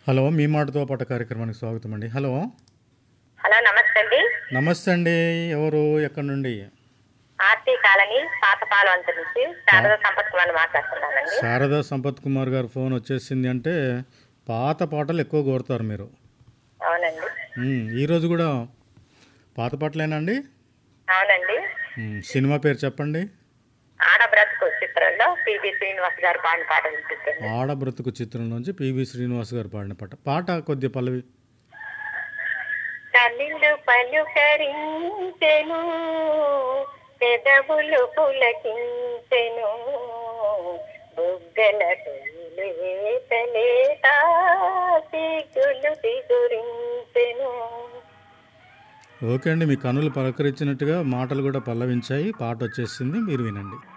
hello మీ మాటతో పాటు కార్యక్రమానికి స్వాగతం అండి హలో హలో నమస్తే అండి నమస్తే అండి ఎవరు ఎక్కడి నుండి ఆర్టీ కాలనీ పాతపాలెం అంత నుంచి శారద సంపత్ కుమార్ మాట్లాడుతున్నానండి శారదా సంపత్ కుమార్ గారు ఫోన్ వచ్చేసింది అంటే పాత పాటలు ఎక్కువ కోరుతారు మీరు అవునండి ఉమ్, ఈరోజు కూడా పాత పాటలేనండి అవునండి ఉమ్, సినిమా పేరు చెప్పండి ఆడబ్రతుకు చిత్రంలో పిబి శ్రీనివాస్ గారు పాడిన పాట వినిపిస్తుంది ఆడ బ్రతుకు చిత్రం నుంచి పివి శ్రీనివాస్ గారు పాడిన పాట పాట కొద్ది పల్లవి కన్నిళ్ళు పలుకరించెను పెదవులు పులకించెను బుగ్గల వేతలేత సిగ్గులు దిగురించెను ఓకే అండి మీ కనులు పలకరించినట్టుగా మాటలు కూడా పల్లవించాయి పాట వచ్చేసింది మీరు వినండి